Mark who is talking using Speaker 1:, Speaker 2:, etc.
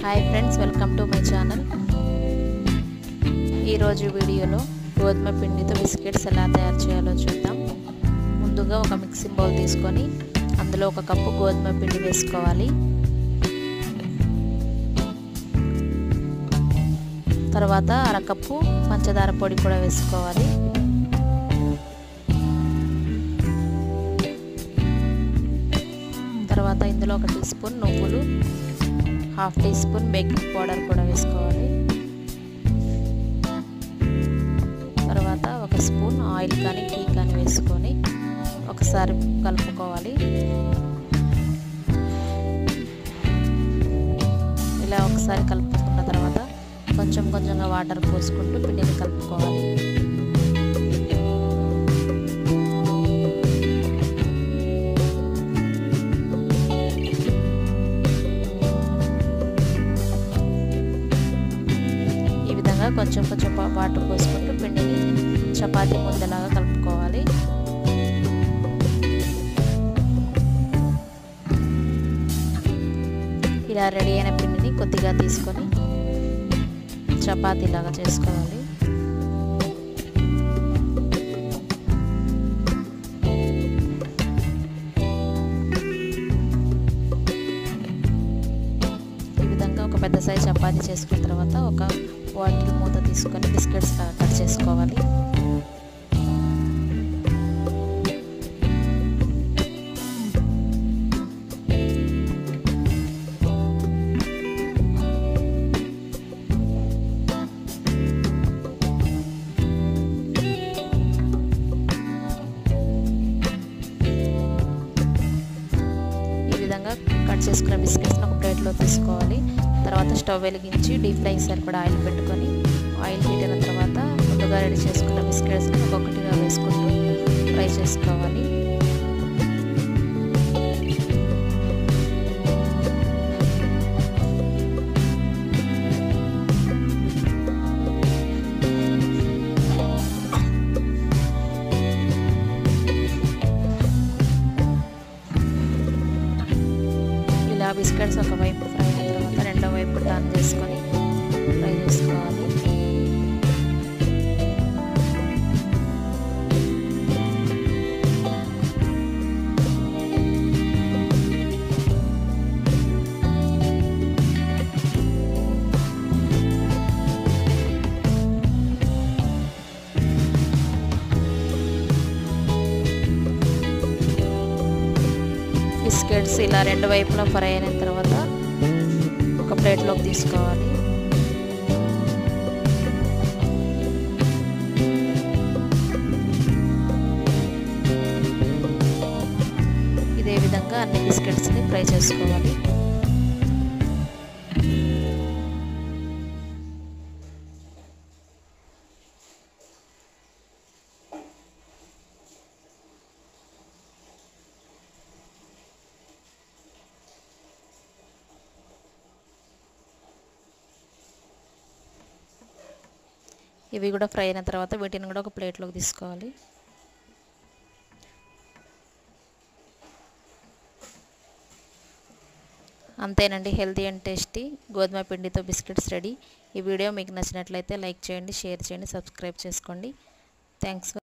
Speaker 1: hi friends welcome to my channel ఈరోజు వీడియోలో గోధుమ పిండితో బిస్కెట్స్ ఎలా తయారు చేయాలో చూద్దాం ముందుగా ఒక మిక్సింగ్ బౌల్ తీసుకొని అందులో ఒక కప్పు గోధుమ పిండి వేసుకోవాలి తర్వాత అరకప్పు పంచదార పొడి కూడా వేసుకోవాలి తర్వాత ఇందులో ఒక టీ స్పూన్ నువ్వులు half teaspoon baking powder కూడా వేసుకోవాలి తర్వాత ఒక స్పూన్ ఆయిల్ కానీ ఘీ కానీ వేసుకొని ఒకసారి కలుపుకోవాలి ఇలా ఒకసారి కలుపుకున్న తర్వాత కొంచెం కొంచెంగా వాటర్ పోసుకుంటూ పిండిని కలుపుకోవాలి ఈ విధంగా కొంచెం కొంచెం వాటర్ పోసుకుంటూ పిండిని చపాతీ ముద్దలాగా కలుపుకోవాలి ఇలా రెడీ అయిన పిండిని కొద్దిగా తీసుకొని చపాతీలాగా చేసుకోవాలి ఈ విధంగా ఒక పెద్ద సైజ్ చపాతీ చేసుకున్న తర్వాత ఒక బాటిల్ మూత తీసుకొని బిస్కెట్స్ కట్ చేసుకోవాలి ఈ విధంగా కట్ చేసుకున్న బిస్కెట్స్ని ఒక ప్లేట్లో తీసుకోవాలి తర్వాత స్టవ్ వెలిగించి డీప్ ఫ్రై సరిపడా ఆయిల్ పెట్టుకొని ఆయిల్ హీట్ అయిన తర్వాత ముందుగా రెడీ చేసుకున్న బిస్కెట్స్ని ఒక్కొక్కటిగా వేసుకుంటూ ఫ్రై చేసుకోవాలి ఇలా బిస్కెట్స్ ఒక వైపు ఫ్రై అయిన తర్వాత రెండో వైపు టర్న్ చేసుకొని ఫ్రై చేసుకోవాలి బిస్కెట్స్ ఇలా రెండు వైపులా ఫ్రై అయిన తర్వాత ఒక ప్లేట్లోకి తీసుకోవాలి ఇదే విధంగా అన్ని బిస్కెట్స్ని ఫ్రై చేసుకోవాలి ఇవి కూడా ఫ్రై అయిన తర్వాత వీటిని కూడా ఒక ప్లేట్లోకి తీసుకోవాలి అంతేనండి హెల్తీ అండ్ టేస్టీ గోధుమ పిండితో బిస్కెట్స్ రెడీ ఈ వీడియో మీకు నచ్చినట్లయితే లైక్ చేయండి షేర్ చేయండి సబ్స్క్రైబ్ చేసుకోండి థ్యాంక్స్